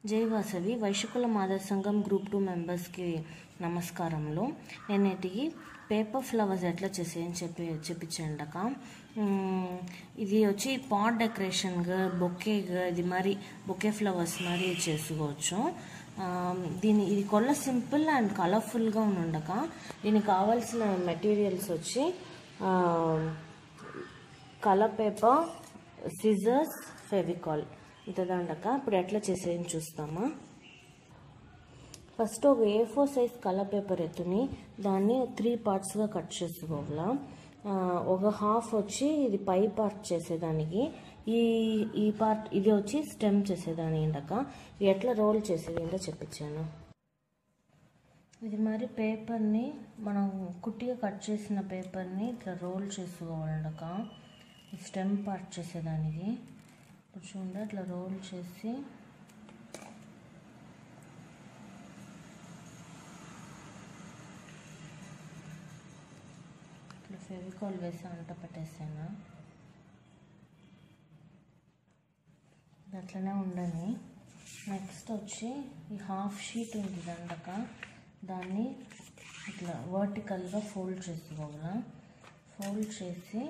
జై వాసవి వైశ్యకుల మాదర్ సంఘం గ్రూప్ టూ మెంబర్స్కి నమస్కారంలో నేనేటికి పేపర్ ఫ్లవర్స్ ఎట్లా చేసేయని చెప్పి చెప్పించండక ఇది వచ్చి పాట్ డెకరేషన్గా బొకేగా ఇది మరి బొకే ఫ్లవర్స్ మరి చేసుకోవచ్చు ఆ, దీని ఇది కొల్ల సింపుల్ అండ్ కలర్ఫుల్గా ఉండక దీనికి కావాల్సిన మెటీరియల్స్ వచ్చి ఆ, కలర్ పేపర్ సిజర్స్ ఫెవికాల్ ఇంతదండక ఇప్పుడు ఎట్లా చేసేది చూస్తామా ఫస్ట్ ఒక A four size colour paper ఎత్తుని దాన్ని త్రీ పార్ట్స్గా కట్ చేసుకోవాలా ఆ, ఒక హాఫ్ వచ్చి ఇది పై పార్ట్ చేసేదానికి ఈ ఈ పార్ట్ ఇది వచ్చి స్టెమ్ చేసేదాని ఇండక ఇది ఎట్లా రోల్ చేసేది ఏంటో చెప్పించాను ఇది మరి పేపర్ని మనం కుట్టిగా కట్ చేసిన పేపర్ని ఇట్లా రోల్ చేసుకోవాలక స్టెమ్ పార్ట్ చేసేదానికి ఇప్పుడు చూడండి అట్లా రోల్ చేసి ఇట్లా ఫెవికాల్ వేసి అంట పెట్టేసాను ఇది అట్లనే ఉండని నెక్స్ట్ వచ్చి ఈ హాఫ్ షీట్ ఉంది దండక దాన్ని ఇట్లా వర్టికల్గా ఫోల్డ్ చేసుకోవాలా ఫోల్డ్ చేసి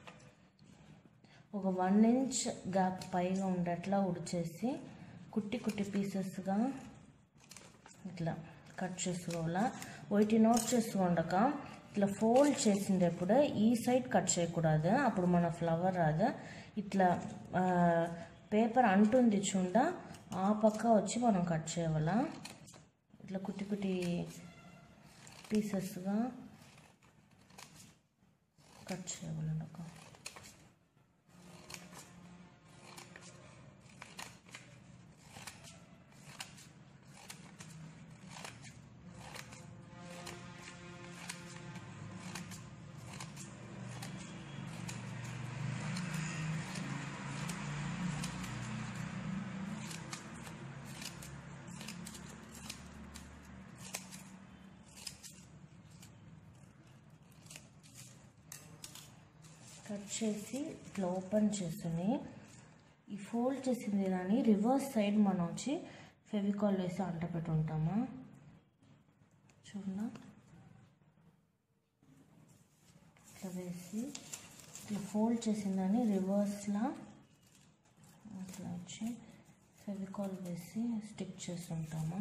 ఒక వన్ ఇంచ్ గ్యాప్ పైగా ఉండేట్లా ఉడిచేసి కుట్టి కుట్టి పీసెస్గా ఇట్లా కట్ చేసుకోవాలా వీటి నోట్ చేసుకోండక ఇట్లా ఫోల్డ్ చేసిండేప్పుడు ఈ సైడ్ కట్ చేయకూడదు అప్పుడు మన ఫ్లవర్ రాదు ఇట్లా పేపర్ అంటుంది చూడ ఆ పక్క వచ్చి మనం కట్ చేయాలా ఇట్లా కుట్టి కుట్టి పీసెస్గా కట్ చేయాలన్నక కట్ చేసి ఇట్లా ఓపెన్ చేసుకుని ఈ ఫోల్డ్ చేసింది దాన్ని రివర్స్ సైడ్ మనం వచ్చి ఫెవికాల్ వేసి అంట పెట్టుంటామా చూడ ఇట్లా వేసి ఇట్లా ఫోల్డ్ చేసిన దాన్ని రివర్స్లా అట్లా వచ్చి ఫెవికాల్ వేసి స్టిక్ చేస్తుంటామా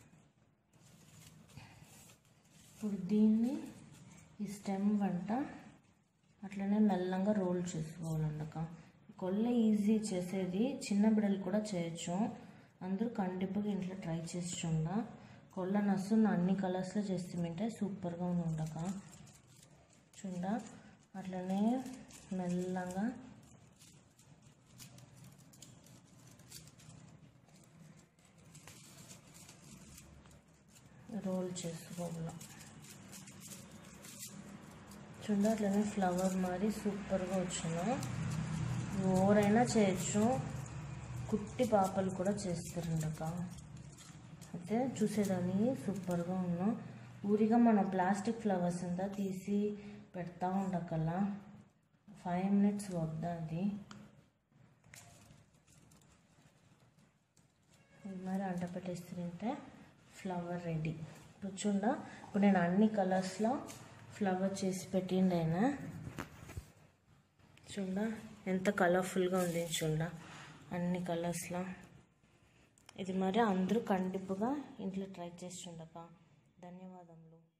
ఇప్పుడు దీన్ని ఈ స్టెమ్ వంట అట్లనే మెల్లంగా రోల్ చేసుకోవాలండక కొల్ల ఈజీ చేసేది చిన్న బిడ్డలు కూడా చేయొచ్చు అందరూ కండిపుగా ఇంట్లో ట్రై చేసి చూడ కొల్ల నస్సు అన్ని కలర్స్లో చేసి తింటే సూపర్గా ఉండక చూడ అట్లనే మెల్లంగా రోల్ చేసుకోవాలి చూడండి అట్లనే ఫ్లవర్ మరి సూపర్గా వచ్చిన ఎవరైనా చేయొచ్చు కుట్టి పాపలు కూడా చేస్తారండక అయితే చూసేదాన్ని సూపర్గా ఉన్నాం ఊరిగా మన ప్లాస్టిక్ ఫ్లవర్స్ అంతా తీసి పెడతా ఉండకల్లా ఫైవ్ మినిట్స్ వద్దా అది ఇది మరి అంట పెట్టేస్తుంటే ఫ్లవర్ రెడీ ఇప్పుడు చూడ ఇప్పుడు నేను అన్ని కలర్స్లో ఫ్లవర్ చేసి పెట్టిండి ఆయన చూడ ఎంత కలర్ఫుల్గా ఉంది చూడ అన్ని కలర్స్లో ఇది మరి అందరూ కండిపుగా ఇంట్లో ట్రై చేసి చూడక ధన్యవాదములు